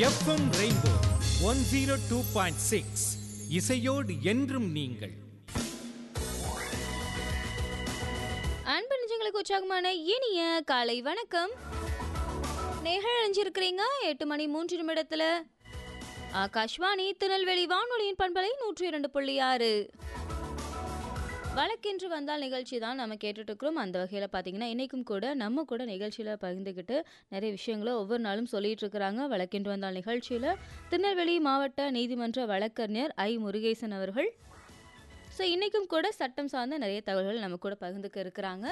FM rainbow one zero two point six இசையோடு என்றும் நீங்கள் அன்பு நிஜங்களுக்கு உற்சாகமான இனிய காலை வணக்கம் நேர்கள் அணிஞ்சிருக்கிறீங்க எட்டு மணி மூன்று நிமிடத்துல ஆகாஷ்வாணி திருநெல்வேலி வானொலியின் பண்பலை நூற்றி இரண்டு புள்ளி ஆறு வழக்கென்று வந்தால் நிகழ்ச்சி தான் நம்ம கேட்டுட்டு இருக்கிறோம் அந்த வகையில் பார்த்தீங்கன்னா இன்றைக்கும் கூட நம்ம கூட நிகழ்ச்சியில் பகிர்ந்துக்கிட்டு நிறைய விஷயங்களை ஒவ்வொரு நாளும் சொல்லிட்டு இருக்கிறாங்க வழக்கென்று வந்தால் நிகழ்ச்சியில் திருநெல்வேலி மாவட்ட நீதிமன்ற வழக்கறிஞர் ஐ முருகேசன் அவர்கள் ஸோ இன்றைக்கும் கூட சட்டம் சார்ந்த நிறைய தகவல்கள் நம்ம கூட பகிர்ந்துக்க இருக்கிறாங்க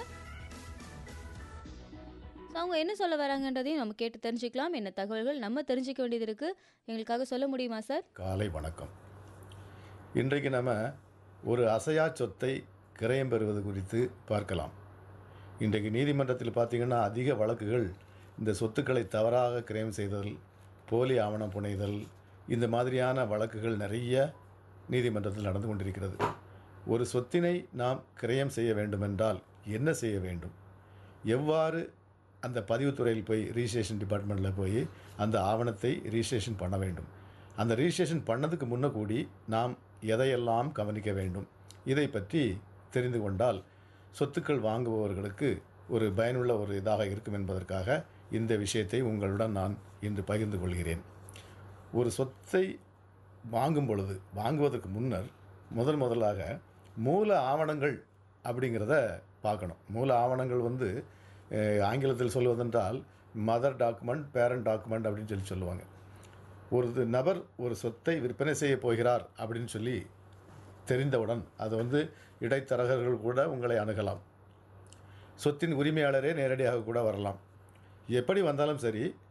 ஸோ அவங்க என்ன சொல்ல வராங்கன்றதையும் நம்ம கேட்டு தெரிஞ்சுக்கலாம் என்ன தகவல்கள் நம்ம தெரிஞ்சுக்க வேண்டியது இருக்குது எங்களுக்காக சொல்ல முடியுமா சார் காலை வணக்கம் இன்றைக்கு நம்ம ஒரு அசையா சொத்தை கிரயம் பெறுவது குறித்து பார்க்கலாம் இன்றைக்கு நீதிமன்றத்தில் பார்த்திங்கன்னா அதிக வழக்குகள் இந்த சொத்துக்களை தவறாக கிரயம் செய்தல் போலி ஆவணம் புனைதல் இந்த மாதிரியான வழக்குகள் நிறைய நீதிமன்றத்தில் நடந்து கொண்டிருக்கிறது ஒரு சொத்தினை நாம் கிரயம் செய்ய வேண்டுமென்றால் என்ன செய்ய வேண்டும் எவ்வாறு அந்த பதிவுத்துறையில் போய் ரிஜிஸ்ட்ரேஷன் டிபார்ட்மெண்ட்டில் போய் அந்த ஆவணத்தை ரிஜிஸ்ட்ரேஷன் பண்ண வேண்டும் அந்த ரிஜிஸ்ட்ரேஷன் பண்ணதுக்கு முன்ன கூடி நாம் எதையெல்லாம் கவனிக்க வேண்டும் இதை பற்றி தெரிந்து கொண்டால் சொத்துக்கள் வாங்குபவர்களுக்கு ஒரு பயனுள்ள ஒரு இதாக இருக்கும் என்பதற்காக இந்த விஷயத்தை உங்களுடன் நான் இன்று பகிர்ந்து கொள்கிறேன் ஒரு சொத்தை வாங்கும் பொழுது வாங்குவதற்கு முன்னர் முதல் முதலாக மூல ஆவணங்கள் அப்படிங்கிறத பார்க்கணும் மூல ஆவணங்கள் வந்து அஹ், ஆங்கிலத்தில் சொல்வதென்றால் மதர் டாக்குமெண்ட் பேரண்ட் டாக்குமெண்ட் அப்படின்னு சொல்லி சொல்லுவாங்க ஒரு நபர் ஒரு சொத்தை விற்பனை செய்ய போகிறார் அப்படின்னு சொல்லி தெரிந்தவுடன் அது வந்து இடைத்தரகர்கள் கூட உங்களை அணுகலாம் சொத்தின் உரிமையாளரே நேரடியாக கூட வரலாம் எப்படி வந்தாலும் சரி